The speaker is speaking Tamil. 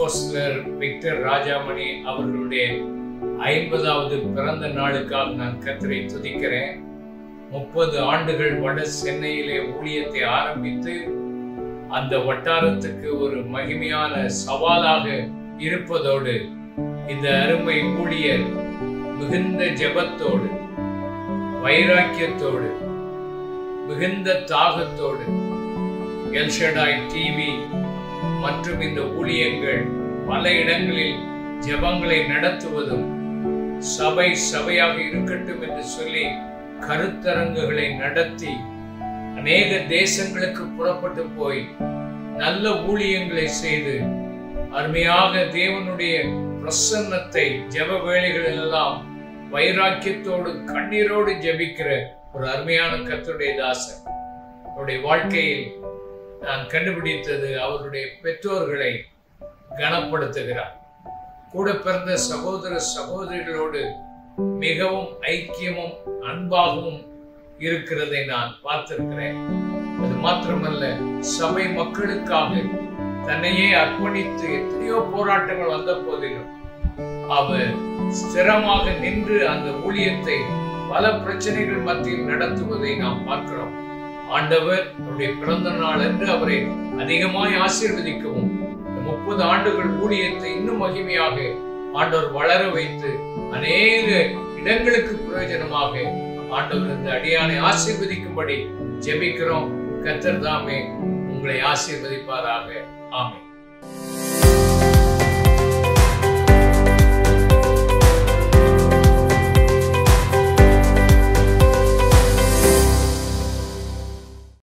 அப்போஸ்தலர் விக்டர் ராஜாமணி அவர்களுடைய ஐம்பதாவது பிறந்த நாளுக்காக நான் கத்தரை துதிக்கிறேன் முப்பது ஆண்டுகள் வட சென்னையிலே ஊழியத்தை ஆரம்பித்து அந்த வட்டாரத்துக்கு ஒரு மகிமையான சவாலாக இருப்பதோடு இந்த அருமை ஊழியர் மிகுந்த ஜெபத்தோடு வைராக்கியத்தோடு மிகுந்த தாகத்தோடு எல்ஷடாய் டிவி மற்றும் இந்த ஊழியங்கள் பல இடங்களில் ஜெபங்களை நடத்துவதும் சபை சபையாக இருக்கட்டும் என்று சொல்லி கருத்தரங்குகளை நடத்தி அநேக தேசங்களுக்கு புறப்பட்டு போய் நல்ல ஊழியங்களை செய்து அருமையாக தேவனுடைய பிரசன்னத்தை ஜெப வேளைகளில் எல்லாம் வைராக்கியத்தோடு கண்ணீரோடு ஜெபிக்கிற ஒரு அருமையான கர்த்தருடைய தாசன் அவருடைய வாழ்க்கையில் நான் கண்டுபிடித்தது அவருடைய பெற்றோர்களை கனப்படுத்துகிறார் கூட பிறந்த சகோதர சகோதரிகளோடு மிகவும் ஐக்கியமும் அன்பாகவும் இருக்கிறதை நான் பார்த்திருக்கிறேன் அது மாத்திரமல்ல சபை மக்களுக்காக தன்னையே அர்ப்பணித்து எத்தனையோ போராட்டங்கள் வந்த போதிலும் அவர் ஸ்திரமாக நின்று அந்த ஊழியத்தை பல பிரச்சனைகள் மத்தியில் நடத்துவதை நாம் பார்க்கிறோம் ஆண்டவர் அவருடைய பிறந்த நாள் என்று அவரை அதிகமாய் ஆசீர்வதிக்கவும் முப்பது ஆண்டுகள் ஊழியத்தை இன்னும் மகிமையாக ஆண்டவர் வளர வைத்து அநேக இடங்களுக்கு பிரயோஜனமாக ஆண்டவர் இந்த அடியானை ஆசீர்வதிக்கும்படி ஜெபிக்கிறோம் கத்தர் தாமே உங்களை ஆசீர்வதிப்பாராக ஆமென்